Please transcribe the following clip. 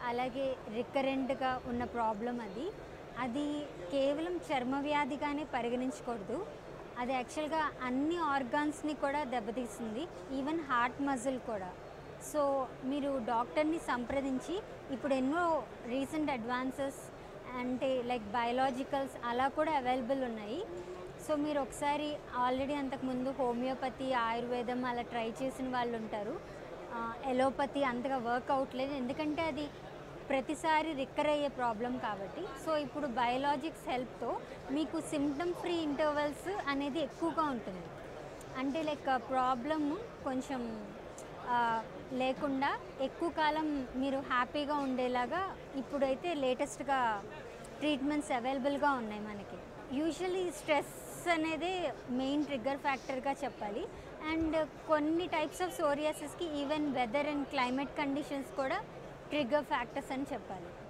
అలాగే రికరెంట్గా ఉన్న ప్రాబ్లం అది అది కేవలం చర్మ వ్యాధిగానే పరిగణించకూడదు అది యాక్చువల్గా అన్ని ఆర్గాన్స్ని కూడా దెబ్బతీస్తుంది ఈవెన్ హార్ట్ మజిల్ కూడా సో మీరు డాక్టర్ని సంప్రదించి ఇప్పుడు ఎన్నో రీసెంట్ అడ్వాన్సెస్ అంటే లైక్ బయలాజికల్స్ అలా కూడా అవైలబుల్ ఉన్నాయి సో మీరు ఒకసారి ఆల్రెడీ అంతకుముందు హోమియోపతి ఆయుర్వేదం అలా ట్రై చేసిన వాళ్ళు ఉంటారు ఎలోపతి అంతగా వర్క్ అవ్వట్లేదు ఎందుకంటే అది ప్రతిసారి రిక్కర్ అయ్యే ప్రాబ్లం కాబట్టి సో ఇప్పుడు బయోలాజిక్స్ హెల్ప్తో మీకు సిమ్టమ్ ఫ్రీ ఇంటర్వెల్స్ అనేది ఎక్కువగా ఉంటుంది అంటే లైక్ ప్రాబ్లమ్ కొంచెం ఆ, లేకుండా ఎక్కువ కాలం మీరు హ్యాపీగా ఉండేలాగా ఇప్పుడైతే లేటెస్ట్గా ట్రీట్మెంట్స్ అవైలబుల్గా ఉన్నాయి మనకి యూజువల్లీ స్ట్రెస్ అనేది మెయిన్ ట్రిగ్గర్ ఫ్యాక్టర్గా చెప్పాలి అండ్ కొన్ని టైప్స్ ఆఫ్ సోరియాసిస్కి even weather and climate conditions కూడా ట్రిగ్గర్ ఫ్యాక్టర్స్ అని చెప్పాలి